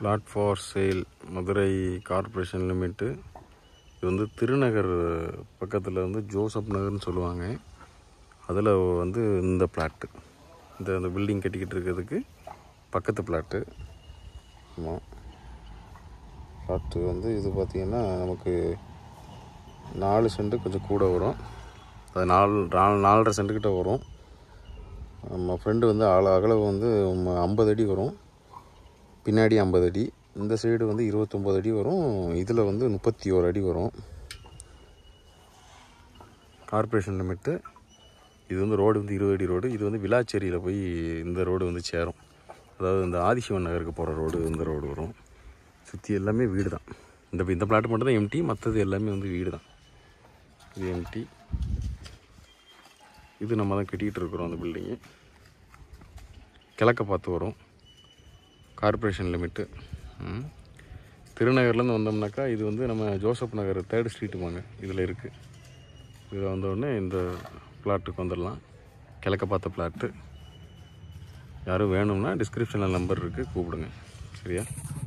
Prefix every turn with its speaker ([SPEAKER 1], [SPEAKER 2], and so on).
[SPEAKER 1] Plot for sale Madurai corporation limit இது வந்து திருநகர் பக்கத்தில் வந்து ஜோசப் நகர்னு சொல்லுவாங்க அதில் வந்து இந்த பிளாட்டு இந்த இந்த பில்டிங் கட்டிக்கிட்டு இருக்கிறதுக்கு பக்கத்து பிளாட்டு ஆமாம் பிளாட்டு வந்து இது பார்த்திங்கன்னா நமக்கு நாலு சென்ட்டு கொஞ்சம் கூட வரும் அது நாலு நாலு நாலரை சென்ட்டுக்கிட்ட வரும் நம்ம ஃப்ரெண்டு வந்து அல அகலவு வந்து ஐம்பது அடி வரும் பின்னாடி ஐம்பது அடி இந்த சைடு வந்து இருபத்தொம்போது அடி வரும் இதில் வந்து முப்பத்தி ஓரு அடி வரும் கார்ப்பரேஷன் லிமிட்டு இது வந்து ரோடு வந்து இருபது அடி ரோடு இது வந்து விளாச்சேரியில் போய் இந்த ரோடு வந்து சேரும் அதாவது இந்த ஆதிசிவன் நகருக்கு போகிற ரோடு இந்த ரோடு வரும் சுற்றி எல்லாமே வீடு தான் இந்த இந்த பிளாட் மட்டும் தான் எம்டி மற்றது எல்லாமே வந்து வீடு தான் இது எம்டி இது நம்ம தான் கட்டிக்கிட்டு இருக்கிறோம் அந்த பில்டிங்கு கிழக்க பார்த்து வரும் கார்ப்பரேஷன் லிமிட்டு ம். திருநகர்லேருந்து வந்தோம்னாக்கா இது வந்து நம்ம ஜோசப் நகர் தேர்ட் ஸ்ட்ரீட்டுமாங்க இதில் இருக்குது இதில் வந்தோடனே இந்த பிளாட்டுக்கு வந்துடலாம் கிழக்க பார்த்த பிளாட்டு யாரும் வேணும்னா டிஸ்கிரிப்ஷனில் நம்பர் இருக்குது கூப்பிடுங்க சரியா